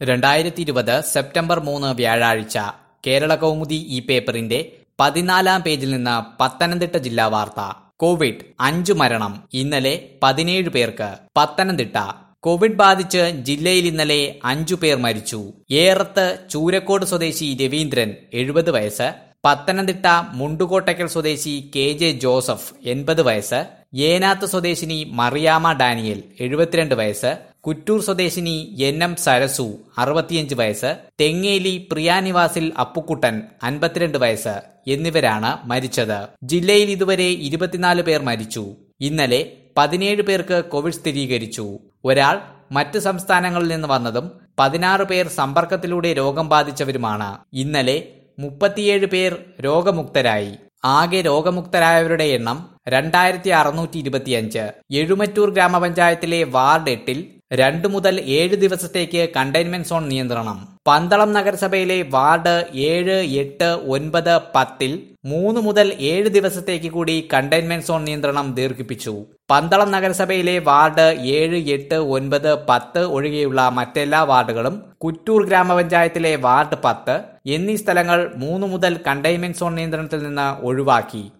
രണ്ടായിരത്തി ഇരുപത് സെപ്റ്റംബർ മൂന്ന് വ്യാഴാഴ്ച കേരള കൗമുദി ഈ പേപ്പറിന്റെ പതിനാലാം പേജിൽ നിന്ന് പത്തനംതിട്ട ജില്ലാ വാർത്ത കോവിഡ് അഞ്ചു മരണം ഇന്നലെ പതിനേഴ് പേർക്ക് പത്തനംതിട്ട കോവിഡ് ബാധിച്ച് ജില്ലയിൽ ഇന്നലെ അഞ്ചു പേർ മരിച്ചു ഏറത്ത് ചൂരക്കോട് സ്വദേശി രവീന്ദ്രൻ എഴുപത് വയസ്സ് പത്തനംതിട്ട മുണ്ടുകോട്ടയ്ക്കൽ സ്വദേശി കെ ജെ ജോസഫ് എൺപത് വയസ്സ് ഏനാത്ത് സ്വദേശിനി മറിയാമ ഡാനിയൽ എഴുപത്തിരണ്ട് വയസ്സ് കുറ്റൂർ സ്വദേശിനി എൻ എം സരസു അറുപത്തിയഞ്ച് വയസ്സ് തെങ്ങേലി പ്രിയാനിവാസിൽ അപ്പുക്കുട്ടൻ അൻപത്തിരണ്ട് വയസ്സ് എന്നിവരാണ് മരിച്ചത് ജില്ലയിൽ ഇതുവരെ ഇരുപത്തിനാല് പേർ മരിച്ചു ഇന്നലെ പതിനേഴ് പേർക്ക് കോവിഡ് സ്ഥിരീകരിച്ചു ഒരാൾ മറ്റ് സംസ്ഥാനങ്ങളിൽ നിന്ന് വന്നതും പതിനാറ് പേർ സമ്പർക്കത്തിലൂടെ രോഗം ബാധിച്ചവരുമാണ് ഇന്നലെ മുപ്പത്തിയേഴ് പേർ രോഗമുക്തരായി ആകെ രോഗമുക്തരായവരുടെ എണ്ണം രണ്ടായിരത്തി അറുന്നൂറ്റി ഇരുപത്തിയഞ്ച് എഴുമറ്റൂർ ഗ്രാമപഞ്ചായത്തിലെ വാർഡ് എട്ടിൽ രണ്ടു മുതൽ ഏഴ് ദിവസത്തേക്ക് കണ്ടെയ്ൻമെന്റ് സോൺ നിയന്ത്രണം പന്തളം നഗരസഭയിലെ വാർഡ് ഏഴ് എട്ട് ഒൻപത് പത്തിൽ മൂന്ന് മുതൽ ഏഴ് ദിവസത്തേക്ക് കൂടി കണ്ടെയ്ൻമെന്റ് സോൺ നിയന്ത്രണം ദീർഘിപ്പിച്ചു പന്തളം നഗരസഭയിലെ വാർഡ് ഏഴ് എട്ട് ഒൻപത് പത്ത് ഒഴികെയുള്ള മറ്റെല്ലാ വാർഡുകളും കുറ്റൂർ ഗ്രാമപഞ്ചായത്തിലെ വാർഡ് പത്ത് എന്നീ സ്ഥലങ്ങൾ മൂന്ന് മുതൽ കണ്ടെയ്ൻമെന്റ് സോൺ നിയന്ത്രണത്തിൽ നിന്ന് ഒഴിവാക്കി